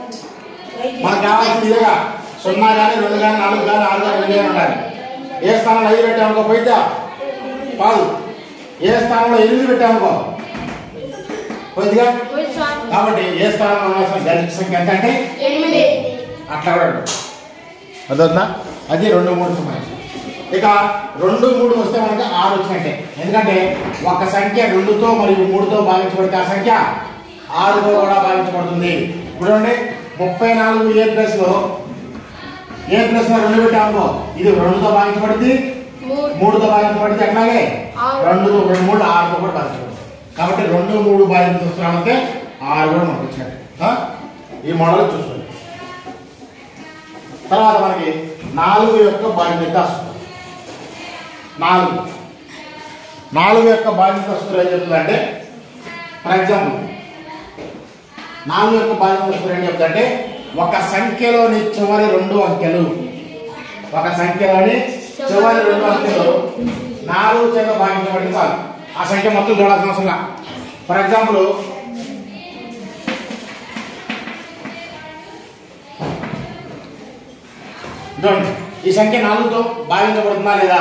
మనకు కావాల్సింది ఇదేగా సున్నా కానీ రెండు కానీ నాలుగు కానీ ఆరు కానీ ఎనిమిది కానీ ఉండాలి ఏ స్థానంలో ఐదు పెట్టామనుకో పోయిద్దా కాదు ఏ స్థానంలో ఎనిమిది పెట్టామనుకో పోయిద్దిగా పోయిసార్ కాబట్టి ఏ స్థానంలో ఉండాల్సిన గరిష్ట సంఖ్య ఎంత అంటే ఎనిమిది అట్లా కూడా ఉంటుంది. అదొద్దా అది రెండు మూడు సుమారు ఇక రెండు మూడు వస్తే మనకి ఆరు వచ్చినట్టే ఎందుకంటే ఒక సంఖ్య రెండుతో మరియు మూడుతో భావించబడితే ఆ సంఖ్య ఆరుతో కూడా భావించబడుతుంది ఇప్పుడు చూడండి ముప్పై నాలుగు ఏ ప్లస్ లో ఏ ప్లస్ లో రెండు పెట్టామో ఇది రెండుతో భావించబడింది మూడు మూడుతో భావించబడింది అట్లాగే ఆరు. రెండు రెండు మూడు ఆరుతో కూడా భావించబడింది కాబట్టి రెండు మూడు భావించుతున్నామంటే ఆరు కూడా మనకు వచ్చినట్టు ఆ? ఈ మోడల్ చూసుకోండి తర్వాత మనకి నాలుగు యొక్క బాధ్యత వస్తుంది నాలుగు నాలుగు యొక్క బాధ్యత వస్తుంది ఏం చెప్తుందంటే ఫర్ ఎగ్జాంపుల్ నాలుగు యొక్క బాధ్యత వస్తుంది ఏం చెప్తుందంటే ఒక సంఖ్యలోని చివరి రెండు అంకెలు ఒక సంఖ్యలోని చివరి రెండు అంకెలు నాలుగు చేత భాగించబడింది చాలు ఆ సంఖ్య మొత్తం చూడాల్సిన అవసరం లేదు. ఫర్ ఎగ్జాంపుల్ చూడండి ఈ సంఖ్య నాలుగుతో భావించబడుతుందా లేదా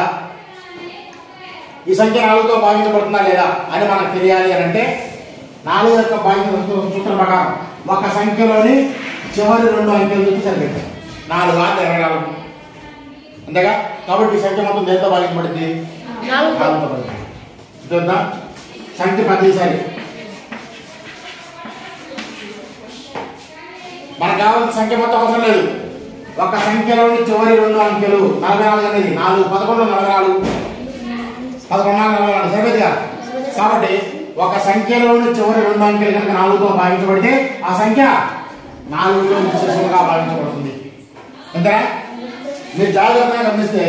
ఈ సంఖ్య నాలుగుతో భావించబడుతుందా లేదా అని మనకు తెలియాలి అని అంటే నాలుగు యొక్క భావించిన సూత్రం ప్రకారం ఒక సంఖ్యలోని చివరి రెండు అంకెలు చూసి సరిపెట్టాం నాలుగు ఆరు ఇరవై నాలుగు అంతేగా కాబట్టి ఈ సంఖ్య మొత్తం దేంతో భావించబడింది నాలుగు నాలుగుతో భావించబడింది చూద్దాం సంఖ్య పది సరి మనకు కావాల్సిన సంఖ్య మొత్తం అవసరం లేదు ఒక సంఖ్యలోని చివరి రెండు అంకెలు నలభై నాలుగు అనేది నాలుగు పదకొండు నలభై నాలుగు పదకొండు నాలుగు నలభై నాలుగు సరిపోతుందిగా కాబట్టి ఒక సంఖ్యలోని చివరి రెండు అంకెలు కనుక నాలుగుతో భావించబడితే ఆ సంఖ్య నాలుగుతో నిశ్చేషంగా భావించబడుతుంది అంతేనా మీరు జాగ్రత్తగా గమనిస్తే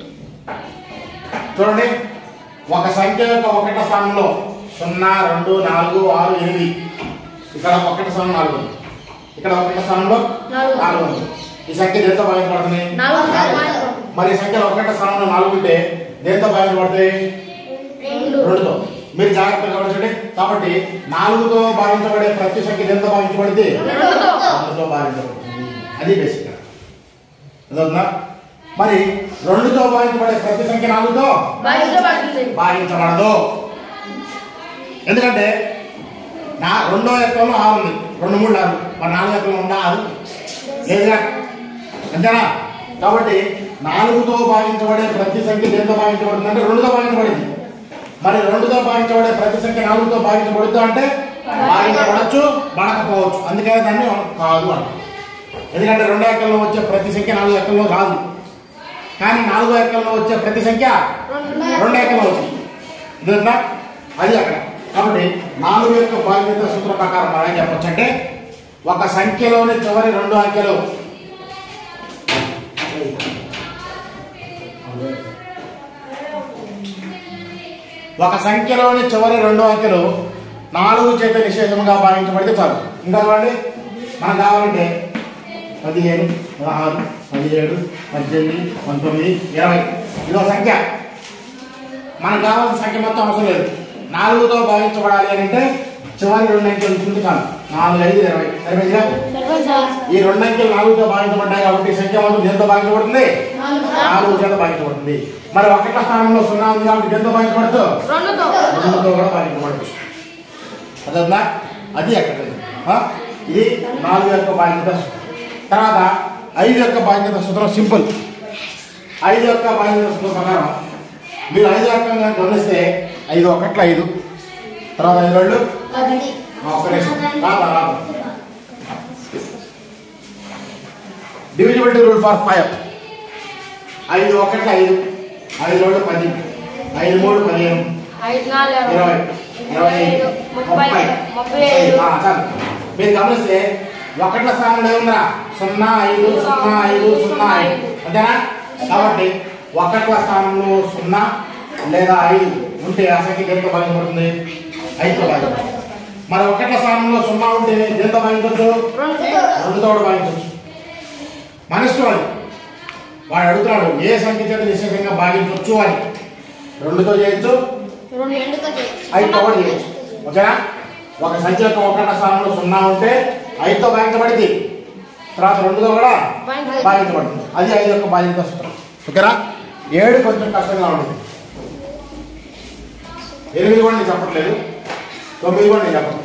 చూడండి ఒక సంఖ్య యొక్క ఒకట స్థానంలో సున్నా రెండు నాలుగు ఆరు ఎనిమిది ఇక్కడ ఒకటి స్థానం నాలుగు ఉంది ఇక్కడ ఒకటి స్థానంలో నాలుగు. నాలుగు ఉంది ఈ సంఖ్య దేంతో భావించబడుతుంది నాలుగు భాగించబడుతుంది. మరి ఈ సంఖ్యలో ఒకటి స్థానంలో నాలుగు ఉంటే దేంతో భావించబడతాయి రెండు రెండుతో మీరు జాగ్రత్తగా గమనించండి కాబట్టి నాలుగుతో భావించబడే ప్రతి సంఖ్య దేంతో భావించబడింది రెండుతో. రెండుతో భావించబడుతుంది అది బేసిక్ అదవుతుందా మరి రెండుతో భావించబడే ప్రతి సంఖ్య నాలుగుతో భాగించబడుతుంది భావించబడదు ఎందుకంటే నా రెండో ఎక్కలో ఆరు ఉంది రెండు మూడు ఆరు మరి నాలుగు ఎక్కలో ఉందా ఆరు లేదుగా అంతేనా కాబట్టి నాలుగుతో భావించబడే ప్రతి సంఖ్య దేంతో భావించబడుతుంది అంటే రెండుతో భావించబడింది మరి రెండుతో భావించబడే ప్రతి సంఖ్య నాలుగుతో భావించబడుద్దు అంటే భావించబడచ్చు పడకపోవచ్చు అందుకని దాన్ని కాదు అంట ఎందుకంటే రెండో ఎక్కల్లో వచ్చే ప్రతి సంఖ్య నాలుగు ఎక్కల్లో రాదు కానీ నాలుగో ఎక్కల్లో వచ్చే ప్రతి సంఖ్య రెండు ఎక్కలు అవుతుంది ఇదంతా అది అక్కడ కాబట్టి నాలుగు యొక్క బాధ్యత సూత్రం ప్రకారం మనం ఏం చెప్పొచ్చు అంటే ఒక సంఖ్యలోని చివరి రెండు అంకెలు ఒక సంఖ్యలోని చివరి రెండు అంకెలు నాలుగు చేత నిషేధంగా భావించబడితే చాలు ఇంకా చూడండి మనకు కావాలంటే పదిహేను పదహారు పదిహేడు పద్దెనిమిది పంతొమ్మిది ఇరవై ఇదో సంఖ్య మనకు కావాల్సిన సంఖ్య మొత్తం అవసరం లేదు నాలుగుతో భావించబడాలి అని అంటే చివరి రెండు అంకెలు చూసి చాలు నాలుగు ఐదు ఇరవై సరిపోయిందిగా సరిపోయింది సార్. ఈ రెండు అంకెలు నాలుగుతో భావించబడ్డాయి కాబట్టి ఈ సంఖ్య మొత్తం దేంతో భావించబడుతుంది నాలుగు చేత భావించబడుతుంది మరి ఒకట్ల స్థానంలో సున్నా ఉంది కాబట్టి దేంతో భావించబడదు రెండుతో రెండుతో కూడా భావించబడదు అదన్నా అది ఎక్కడ ఆ? ఇది నాలుగు యొక్క బాధ్యత తర్వాత ఐదు యొక్క బాధ్యత సూత్రం సింపుల్ ఐదు యొక్క బాధ్యత సూత్రం ప్రకారం మీరు ఐదు రకంగా గమనిస్తే ఐదు ఒకట్ల ఐదు తర్వాత ఐదు రెండు ఆ, ఒక్క నిమిషం రాదా రాదు డివిజిబిలిటీ రూల్ ఫర్ ఫైవ్ ఐదు ఒకట్ల ఐదు ఐదు రెండు పది ఐదు మూడు పదిహేను ఐదు నాలుగు ఇరవై ఇరవై ఐదు ముప్పై ముప్పై ముప్పై ఐదు ఆ, చాలు మీరు గమనిస్తే ఒకట్ల స్థానంలో ఏముందా సున్నా ఐదు సున్నా ఐదు సున్నా ఐదు అంతేనా కాబట్టి ఒకట్ల స్థానంలో సున్నా లేదా ఐదు ఉంటే ఆ సంఖ్య దేంతో భాగించబడుతుంది ఐదుతో భాగించబడుతుంది మరి ఒకట్ల స్థానంలో సున్నా ఉంటే దేంతో భాగించవచ్చు రెండుతో రెండుతో కూడా భాగించవచ్చు మన ఇష్టం అది వాడు అడుగుతున్నాడు ఏ సంఖ్య చేత నిశ్చితంగా భాగించవచ్చు అని రెండుతో చేయొచ్చు రెండు ఎండుతో ఐదుతో కూడా చేయొచ్చు ఓకేనా ఒక సంఖ్య యొక్క ఒకట స్థానంలో సున్నా ఉంటే ఐదుతో భాగించబడింది తర్వాత రెండుతో కూడా భాగించబడింది. భాగించబడుతుంది అది ఐదు యొక్క బాధ్యత సూత్రం ఓకేనా ఏడు కొంచెం కష్టంగా ఉంటుంది ఎనిమిది కూడా నేను చెప్పట్లేదు తొమ్మిది కూడా నేను చెప్పను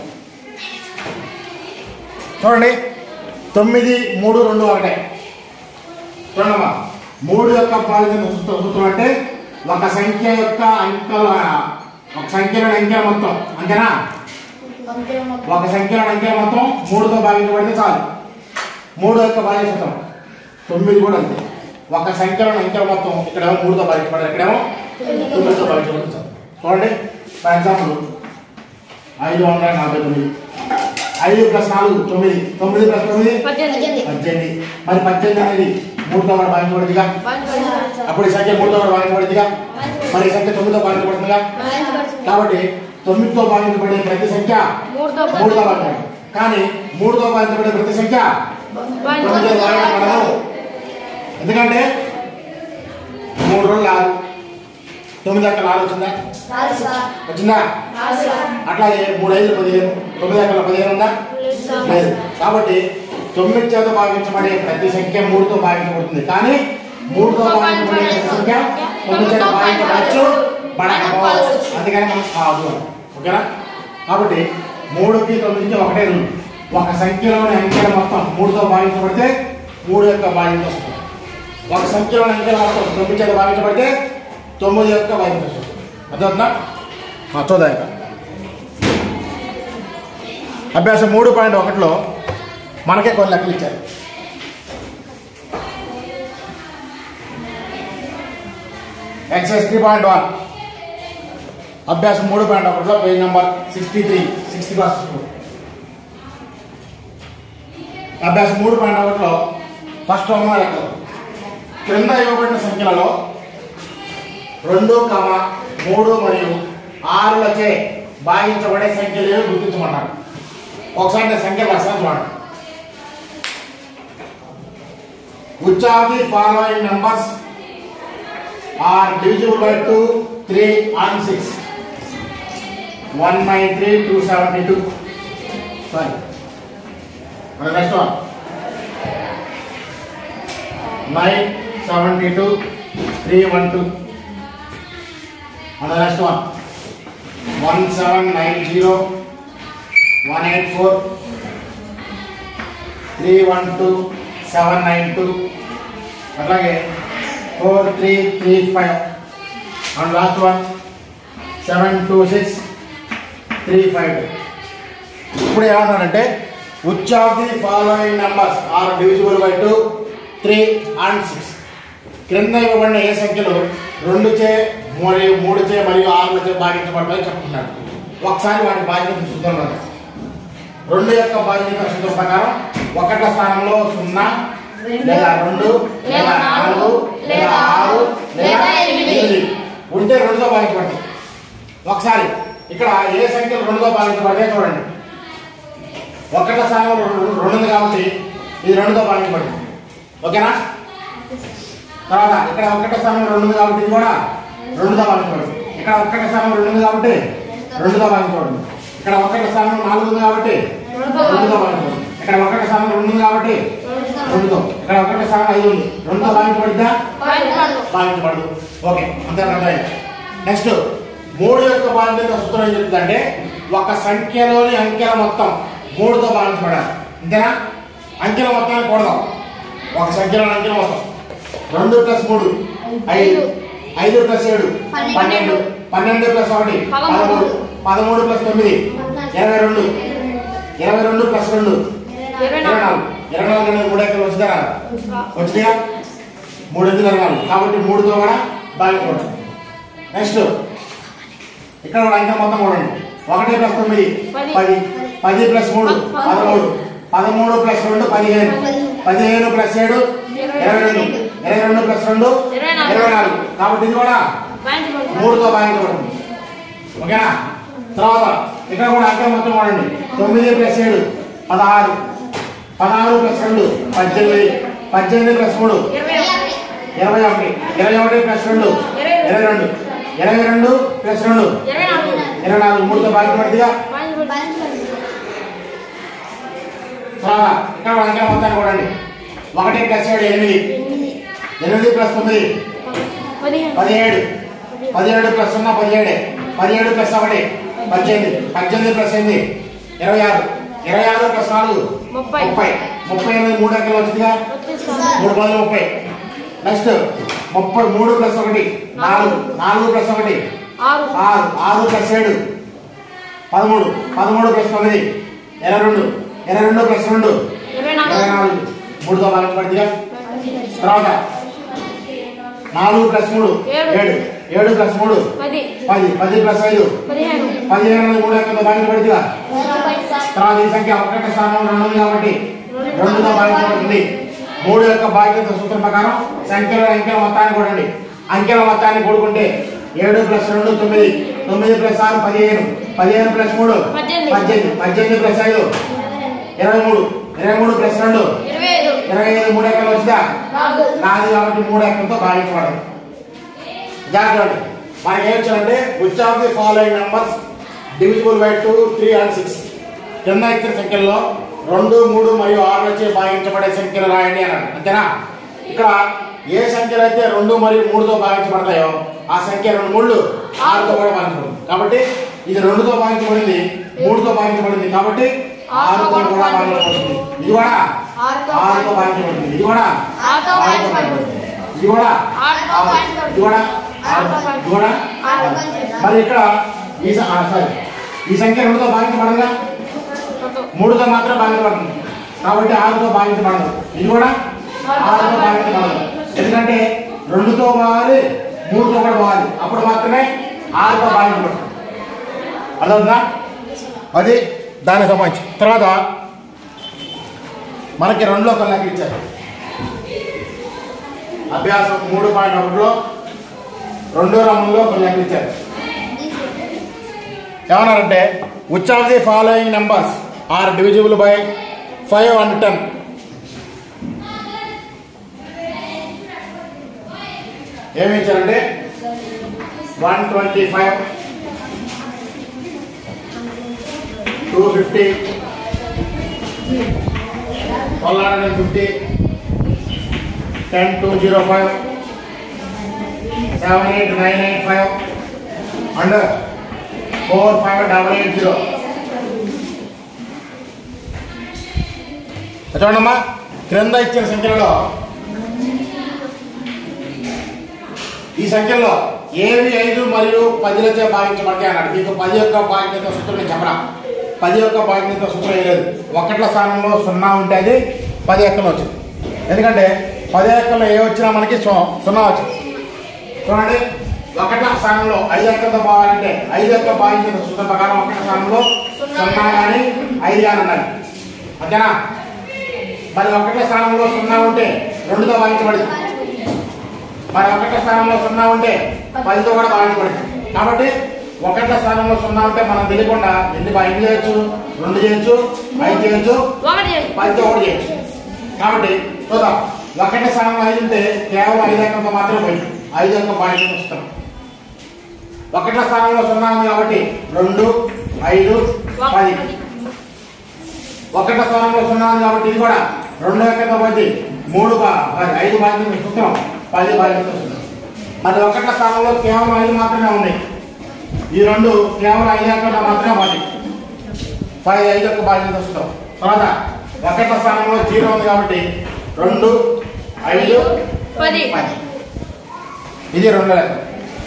చూడండి తొమ్మిది మూడు రెండు ఒకటే చూడమ్మా మూడు యొక్క బాధ్యత సూత్రం సూత్రం అంటే ఒక సంఖ్య యొక్క అంకెల ఒక సంఖ్యలోని అంకెల మొత్తం అంతేనా ఒక సంఖ్యలోని అంకెల మొత్తం మూడుతో భాగించబడితే చాలు మూడు యొక్క బాధ్యత సూత్రం తొమ్మిది కూడా అంతే ఒక సంఖ్యలోని అంకెల మొత్తం ఇక్కడేమో మూడుతో భాగించబడి ఇక్కడేమో తొమ్మిదితో భాగించబడి చాలు చూడండి ఫర్ ఎగ్జాంపుల్ ఐదు వందల నలభై తొమ్మిది ఐదు ప్లస్ నాలుగు తొమ్మిది తొమ్మిది ప్లస్ తొమ్మిది పద్దెనిమిది పద్దెనిమిది మరి పద్దెనిమిది అనేది మూడుతో కూడా భావించబడిందిగా భాగించబడింది. అప్పుడు ఈ సంఖ్య మూడుతో కూడా భావించబడిందిగా మరి ఈ సంఖ్య తొమ్మిదితో భావించబడుతుందిగా కాబట్టి తొమ్మిదితో భావించబడే ప్రతి సంఖ్య మూడుతో మూడుతో భావించబడింది కానీ మూడుతో భావించబడే ప్రతి సంఖ్య తొమ్మిదితో భాగించబడింది. భావించబడదు ఎందుకంటే మూడు రోజులు ఆరు తొమ్మిది అక్కడ ఆరు వచ్చిందా వచ్చిందా అట్లాగే మూడు ఐదు పదిహేను తొమ్మిది అక్కడ పదిహేను ఉందా లేదు సార్. లేదు కాబట్టి తొమ్మిది చేత భావించబడే ప్రతి సంఖ్య మూడుతో భావించబడుతుంది కానీ మూడుతో భావించబడే ప్రతి సంఖ్య తొమ్మిది చేత భావించబడచ్చు పడకపోవచ్చు అందుకని మనం కాదు అని. ఓకేనా కాబట్టి మూడుకి తొమ్మిదికి ఒకటే రూల్ ఒక సంఖ్యలోని అంకెల మొత్తం మూడుతో భావించబడితే మూడు యొక్క బాధ్యత వస్తుంది ఒక సంఖ్యలోని అంకెల మొత్తం తొమ్మిది చేత భావించబడితే తొమ్మిది యొక్క బాధ్యత వస్తుంది అర్థమవుతుందా ఆ, చూద్దాం ఇక అభ్యాసం మూడు పాయింట్ ఒకటిలో మనకే కొన్ని లెక్కలు ఇచ్చారు ఎక్సైజ్ త్రీ పాయింట్ వన్ అభ్యాసం మూడు పాయింట్ ఒకటిలో page number sixty three sixty class అభ్యాసం మూడు పాయింట్ ఒకటిలో ఫస్ట్ ఉన్న లెక్కలు క్రింద ఇవ్వబడిన సంఖ్యలలో రెండు కమ మూడు మరియు ఆరులచే భాగించబడే సంఖ్యలు గుర్తించమన్నారు ఒకసారి నేను సంఖ్య రాస్తాను చూడండి which of the following numbers are divisible by two three and six one nine three two seventy two sorry next one nine seventy two three one two and next one one seven nine zero one eight four three one two seven nine two అట్లాగే four three three five and last one seven two six three five ఇప్పుడు ఏమన్నాడంటే which of the following numbers are divisible by two three and six క్రింద ఇవ్వబడిన ఏ సంఖ్యలు రెండు చే మరియు మూడు చే మరియు ఆరుల చే భాగించబడతాయని చెప్తున్నాడు ఒకసారి వాటి బాధ్యత చూద్దాం కదా రెండు యొక్క బాధ్యత సూత్రం ప్రకారం ఒకట స్థానంలో సున్నా లేదా రెండు లేదా నాలుగు లేదా ఆరు లేదా ఎనిమిది ఉంటే రెండుతో భాగించబడతాయి ఒకసారి ఇక్కడ ఏ సంఖ్యలు రెండుతో భాగించబడతాయి చూడండి ఒకట స్థానంలో రెండు రెండు ఉంది కాబట్టి ఇది రెండుతో భాగించబడింది ఓకేనా తర్వాత ఇక్కడ ఒకట స్థానంలో రెండు ఉంది కాబట్టి ఇది కూడా రెండుతో భాగించబడింది ఇక్కడ ఒకట స్థానంలో రెండు ఉంది కాబట్టి రెండుతో భాగించబడింది ఇక్కడ ఒకట స్థానంలో నాలుగు ఉంది కాబట్టి రెండుతో భాగించబడింది ఇక్కడ ఒకట స్థానంలో రెండు ఉంది కాబట్టి రెండుతో ఇక్కడ ఒకట స్థానం ఐదు ఉంది రెండుతో భాగించబడిద్దా భావించబడదు ఓకే అంతే అర్థమైంది నెక్స్ట్ మూడు యొక్క బాధ్యత సూత్రం ఏం చెప్తుందంటే ఒక సంఖ్యలోని అంకెల మొత్తం మూడుతో భావించబడాలి అంతేనా అంకెల మొత్తాన్ని కూడదాం ఒక సంఖ్యలోని అంకెల మొత్తం రెండు ప్లస్ మూడు ఐదు ఐదు ప్లస్ ఏడు పన్నెండు పన్నెండు ప్లస్ ఒకటి పదమూడు పదమూడు ప్లస్ తొమ్మిది ఇరవై రెండు ఇరవై రెండు ప్లస్ రెండు ఇరవై నాలుగు ఇరవై నాలుగు అనేది మూడు ఎక్కలు వచ్చిందా వచ్చినాయా మూడు ఎందుకు అరగాలి కాబట్టి మూడుతో కూడా భాగించబడుతుంది నెక్స్ట్ ఇక్కడ కూడా ఇంకా మొత్తం చూడండి ఒకటి ప్లస్ తొమ్మిది పది పది ప్లస్ మూడు పదమూడు పదమూడు ప్లస్ రెండు పదిహేను పదిహేను ప్లస్ ఏడు ఇరవై రెండు ఇరవై రెండు ప్లస్ రెండు ఇరవై నాలుగు కాబట్టి ఇది కూడా మూడుతో భాగించబడుతుంది ఓకేనా తర్వాత ఇక్కడ కూడా అంకె మొత్తం చూడండి తొమ్మిది ప్లస్ ఏడు పదహారు పదహారు ప్లస్ రెండు పద్దెనిమిది పద్దెనిమిది ప్లస్ మూడు ఇరవై ఒకటి ఇరవై ఒకటి ప్లస్ రెండు ఇరవై రెండు ఇరవై రెండు ప్లస్ రెండు ఇరవై నాలుగు మూడుతో భాగించబడుతుందిగా తర్వాత ఇక్కడ అంకె మొత్తాన్ని చూడండి ఒకటి ప్లస్ ఏడు ఎనిమిది ఎనిమిది ప్లస్ తొమ్మిది పదిహేడు పదిహేడు ప్లస్ సున్నా పదిహేడు పదిహేడు ప్లస్ ఒకటి పద్దెనిమిది పద్దెనిమిది ప్లస్ ఎనిమిది ఇరవై ఆరు ఇరవై ఆరు ప్లస్ నాలుగు ముప్పై. ముప్పై ముప్పై ఎనిమిది మూడు అంకెలు వచ్చిందిగా మూడు పదులు ముప్పై నెక్స్ట్ ముప్పై మూడు ప్లస్ ఒకటి నాలుగు నాలుగు ప్లస్ ఒకటి ఆరు ఆరు ఆరు ప్లస్ ఏడు పదమూడు పదమూడు ప్లస్ తొమ్మిది ఇరవై రెండు ఇరవై రెండు ప్లస్ రెండు ఇరవై ఇరవై నాలుగు నాలుగు మూడుతో భాగించబడిందిగా తర్వాత నాలుగు ప్లస్ మూడు ఏడు. ఏడు ఏడు ప్లస్ మూడు పది పది పది ప్లస్ ఐదు పదిహేను పదిహేను అనేది మూడు ఎక్కడతో భాగించబడిందిగా తర్వాత ఈ సంఖ్య ఒకటి స్థానంలో రెండు ఉంది కాబట్టి రెండుతో భాగించబడుతుంది మూడు యొక్క బాధ్యత సూత్రం ప్రకారం సంఖ్యలో అంకెల మొత్తాన్ని కూడండి అంకెల మొత్తాన్ని కూడుకుంటే ఏడు ప్లస్ రెండు తొమ్మిది తొమ్మిది ప్లస్ ఆరు పదిహేను పదిహేను ప్లస్ మూడు పద్దెనిమిది. పద్దెనిమిది పద్దెనిమిది ప్లస్ ఐదు ఇరవై మూడు ఇరవై మూడు ప్లస్ రెండు ఇరవై ఐదు ఇరవై ఐదు మూడు ఎక్కలు వచ్చిందా నాలుగు నాది కాబట్టి మూడు ఎక్కలతో భాగించబడదు జాగ్రత్త మనకి ఏం చేయాలంటే which of the following numbers divisible by two three and six కింద ఇచ్చిన సంఖ్యల్లో రెండు మూడు మరియు ఆరు వచ్చి భాగించబడే సంఖ్యలు రాయండి అన్నాడు అంతేనా ఇక్కడ ఏ సంఖ్యలు అయితే రెండు మరియు మూడుతో భాగించబడతాయో ఆ సంఖ్య రెండు మూడు ఆరుతో కూడా భాగించబడింది కాబట్టి ఇది రెండుతో భాగించబడింది మూడుతో భాగించబడింది కాబట్టి ఆరుతో కూడా భాగించబడుతుంది ఇది కూడా ఆరుతో ఆరుతో భాగించబడింది ఇది కూడా ఆరుతో ఆరుతో భాగించబడింది. భాగించబడింది ఇది కూడా ఆరుతో ఆరు. భాగించబడింది. ఇది కూడా ఆరుతో ఆరు. ఇది కూడా ఆరుతో ఆరు. భాగించబడింది. మరి ఇక్కడ ఈ స- ఆ, సారీ ఈ సంఖ్య రెండుతో భాగించబడగా మూడుతో మాత్రం భాగించబడుతుంది కాబట్టి ఆరుతో భాగించబడదు ఇది కూడా ఆరుతో భాగించబడదు ఎందుకంటే రెండుతో పోవాలి మూడుతో కూడా పోవాలి అప్పుడు మాత్రమే ఆరుతో భాగించబడుతుంది అర్థవుతుందా అది దానికి సంబంధించి తర్వాత మనకి రెండులో ఒక లెక్క ఇచ్చారు అభ్యాసం మూడు పాయింట్ ఒకటిలో రెండో రమంలో ఒక లెక్క ఇచ్చారు ఏమన్నారంటే which of the following numbers are divisible by five and ten ఏమి ఇచ్చారంటే one twenty five two fifty twelve hundred and fifty ten two zero five seven eight nine eight five and four five double eight zero చూడమ్మా క్రింద ఇచ్చిన సంఖ్యలలో ఈ సంఖ్యలో ఏవి ఐదు మరియు పదిలచే భావించబడతాయి అన్నాడు మీకు పది యొక్క భాగ్యత సూత్రం నేను చెప్పరా పది యొక్క భాగ్యత సూత్రం వేయలేదు ఒకట్ల స్థానంలో సున్నా ఉంటే అది పది ఎక్కలు వచ్చింది ఎందుకంటే పది ఎక్కల్లో ఏ వచ్చినా మనకి సు- సున్నా వచ్చింది చూడండి ఒకట్ల స్థానంలో ఐదు ఎక్కలతో పోవాలంటే ఐదు యొక్క భాగ్యత సూత్రం ప్రకారం ఒకట్ల స్థానంలో సున్నా కానీ ఐదు కానీ ఉండాలి ఓకేనా మరి ఒకట్ల స్థానంలో సున్నా ఉంటే రెండుతో భావించబడింది మరి ఒకట్ల స్థానంలో సున్నా ఉంటే పదితో కూడా భావించబడింది కాబట్టి ఒకట్ల స్థానంలో సున్నా ఉంటే మనం తెలియకుండా ఎన్ని ఐదు చేయొచ్చు రెండు చేయొచ్చు ఐదు చేయొచ్చు ఒకటి చేయండి. పదితో ఒకటి చేయొచ్చు కాబట్టి చూద్దాం ఒకటి స్థానంలో ఐదు ఉంటే కేవలం ఐదు అంకంతో మాత్రమే పోయింది ఐదు అంకం పాయింట్ వస్తాం ఒకట్ల స్థానంలో సున్నా ఉంది కాబట్టి రెండు ఐదు పది ఒకటి. ఒకట స్థానంలో సున్నా ఉంది కాబట్టి ఇది కూడా రెండో యొక్క పది మూడు బా- మరి ఐదు బాధ్యత సూత్రం పది బాధ్యత సూత్రం మరి ఒకట స్థానంలో కేవలం ఐదు మాత్రమే ఉన్నాయి ఈ రెండు కేవలం ఐదు యొక్క మాత్రమే బాధ్యత పది ఐదు యొక్క బాధ్యత సూత్రం తర్వాత ఒకట స్థానంలో జీరో ఉంది కాబట్టి రెండు ఐదు పది పది ఇది రెండో లెక్క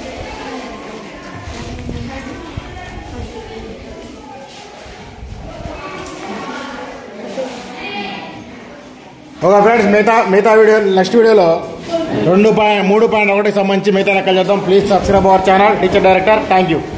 ఓకే ఫ్రెండ్స్ మిగతా మిగతా వీడియో నెక్స్ట్ వీడియోలో రెండు పాయింట్ మూడు పాయింట్ ఒకటికి సంబంధించి మిగతా లెక్కలు చేద్దాం please subscribe our channel teacher director thank you